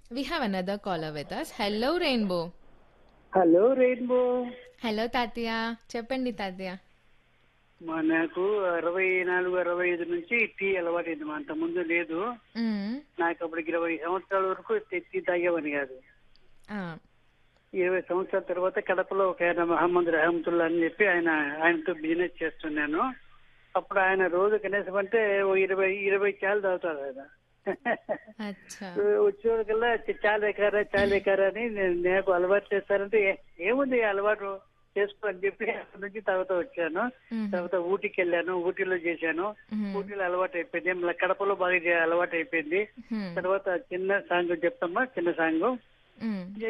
We have another caller with us. Hello, Rainbow. Hello Rainbow hello తాతయ్య చెప్పండి తాతయ్య నాకు అరవై నాలుగు అరవై ఐదు నుంచి టీ అలవాటైంది మా అంత ముందు లేదు మ్మ్. నాకు అప్పటికి ఇరవై సంవత్సరాల వరకు టీ టీ తాగేవాని కాదు ఆ, ఇరవై సంవత్సరాల తర్వాత కడపలో ఒక ఆయన మహమ్మద్ రహమతుల్లా అని చెప్పి ఆయన ఆయనతో బిజినెస్ చేస్తున్నాను అప్పుడు ఆయన రోజు కనీసం అంటే ఓ ఇరవై ఇరవై చాలు తాగుతాడు ఆయన అచ్చా వచ్చేవాళ్ళకల్లా చాలేకారా చాలేకారా అని నేను- నాకు అలవాటు చేస్తారంటే ఏ- ఏముంది ఈ అలవాటు చేసుకో అని చెప్పి అక్కడి నుంచి తాగుతూ వచ్చాను మ్మ్. తర్వాత ఊటీకి వెళ్ళాను ఊటీలో చేశాను మ్మ్. ఊటీలో అలవాటు అయిపోయింది మళ్ళీ కడపలో బాగా చే- అలవాటు అయిపోయింది మ్మ్. తర్వాత చిన్న సాంగ్ చెప్తామా చిన్న సాంగ్ మ్మ్.